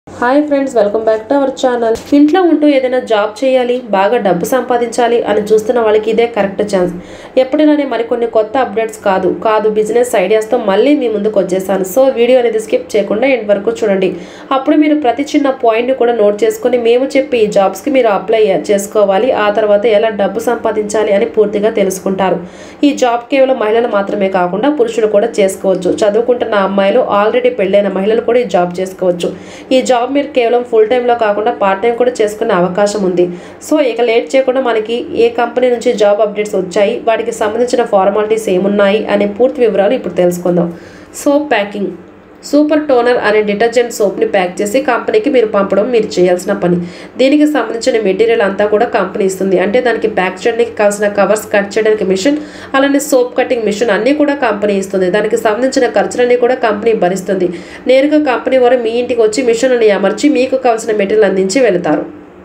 hi friends welcome back to our channel ఇంట్లో ఉంటూ ఏదైనా జాబ్ చేయాలి బాగా డబ్బు సంపాదించాలి అని చూస్తున్న వాళ్ళకి ఇదే కరెక్ట్ ఛాన్స్ ఎప్పుడైనా మరికొన్ని కొత్త అప్డేట్స్ కాదు కాదు బిజినెస్ ఐడియాస్తో మళ్ళీ మీ ముందుకు వచ్చేసాను సో వీడియో అనేది స్కిప్ చేయకుండా ఎండ్ వరకు చూడండి అప్పుడు మీరు ప్రతి చిన్న పాయింట్ని కూడా నోట్ చేసుకొని మేము చెప్పి ఈ జాబ్స్కి మీరు అప్లై చేసుకోవాలి ఆ తర్వాత ఎలా డబ్బు సంపాదించాలి అని పూర్తిగా తెలుసుకుంటారు ఈ జాబ్ కేవలం మహిళలు మాత్రమే కాకుండా పురుషులు కూడా చేసుకోవచ్చు చదువుకుంటున్న అమ్మాయిలు ఆల్రెడీ పెళ్ళైన మహిళలు కూడా ఈ జాబ్ చేసుకోవచ్చు ఈ జాబ్ మీరు కేవలం ఫుల్ టైంలో కాకుండా పార్ట్ టైం కూడా చేసుకునే అవకాశం ఉంది సో ఇక లేట్ చేయకుండా మనకి ఏ కంపెనీ నుంచి జాబ్ అప్డేట్స్ వచ్చాయి వాటికి సంబంధించిన ఫార్మాలిటీస్ ఏమున్నాయి అనే పూర్తి వివరాలు ఇప్పుడు తెలుసుకుందాం సోప్ ప్యాకింగ్ సూపర్ టోనర్ అనే డిటర్జెంట్ సోప్ని ప్యాక్ చేసి కంపెనీకి మీరు పంపడం మీరు చేయాల్సిన పని దీనికి సంబంధించిన మెటీరియల్ అంతా కూడా కంపెనీ ఇస్తుంది అంటే దానికి ప్యాక్ చేయడానికి కావాల్సిన కవర్స్ కట్ చేయడానికి మిషన్ అలానే సోప్ కటింగ్ మిషన్ అన్నీ కూడా కంపెనీ ఇస్తుంది దానికి సంబంధించిన ఖర్చులన్నీ కూడా కంపెనీ భరిస్తుంది నేరుగా కంపెనీ వారు మీ ఇంటికి వచ్చి మిషన్ అని అమర్చి మీకు కావాల్సిన మెటీరియల్ అందించి వెళతారు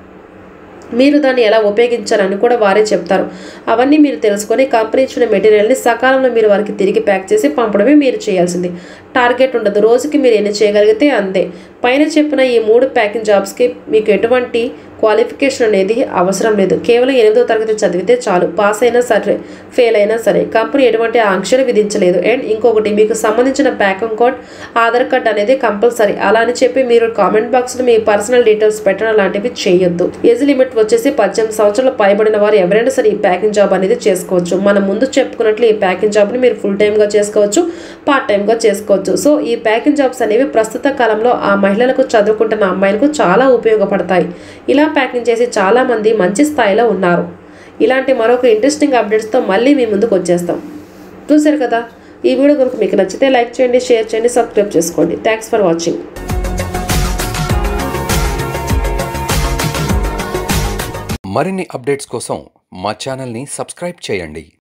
మీరు దాన్ని ఎలా ఉపయోగించాలని కూడా వారే చెప్తారు అవన్నీ మీరు తెలుసుకొని కంపెనీ ఇచ్చిన మెటీరియల్ని సకాలంలో మీరు వారికి తిరిగి ప్యాక్ చేసి పంపడమే మీరు చేయాల్సింది టార్గెట్ ఉండదు రోజుకి మీరు ఎన్ని చేయగలిగితే అంతే పైన చెప్పిన ఈ మూడు ప్యాకింగ్ జాబ్స్కి మీకు ఎటువంటి క్వాలిఫికేషన్ అనేది అవసరం లేదు కేవలం ఎనిమిదో తరగతి చదివితే చాలు పాస్ అయినా సరే ఫెయిల్ అయినా సరే కంపెనీ ఎటువంటి ఆంక్షలు విధించలేదు అండ్ ఇంకొకటి మీకు సంబంధించిన ప్యాకింగ్ కోడ్ ఆధార్ కార్డ్ అనేది కంపల్సరీ అలా అని చెప్పి మీరు కామెంట్ బాక్స్లో మీ పర్సనల్ డీటెయిల్స్ పెట్టడం లాంటివి చేయొద్దు ఏజ్ లిమిట్ వచ్చేసి పద్దెనిమిది సంవత్సరాలు పైబడిన వారు ఎవరైనా సరే ఈ ప్యాకింగ్ జాబ్ అనేది చేసుకోవచ్చు మనం ముందు చెప్పుకున్నట్లు ఈ ప్యాకింగ్ జాబ్ని మీరు ఫుల్ టైమ్గా చేసుకోవచ్చు పార్ట్ టైమ్గా చేసుకోవచ్చు సో ఈ ప్యాకింగ్ జాబ్స్ అనేవి ప్రస్తుత కాలంలో ఆ మహిళలకు చదువుకుంటున్న అమ్మాయిలకు చాలా ఉపయోగపడతాయి ఇలా ప్యాకింగ్ చేసి చాలామంది మంచి స్థాయిలో ఉన్నారు ఇలాంటి మరొక ఇంట్రెస్టింగ్ అప్డేట్స్తో మళ్ళీ మీ ముందుకు వచ్చేస్తాం చూసారు కదా ఈ వీడియో కనుక మీకు నచ్చితే లైక్ చేయండి షేర్ చేయండి సబ్స్క్రైబ్ చేసుకోండి థ్యాంక్స్ ఫర్ వాచింగ్ మరిన్ని అప్డేట్స్ కోసం మా ఛానల్ని సబ్స్క్రైబ్ చేయండి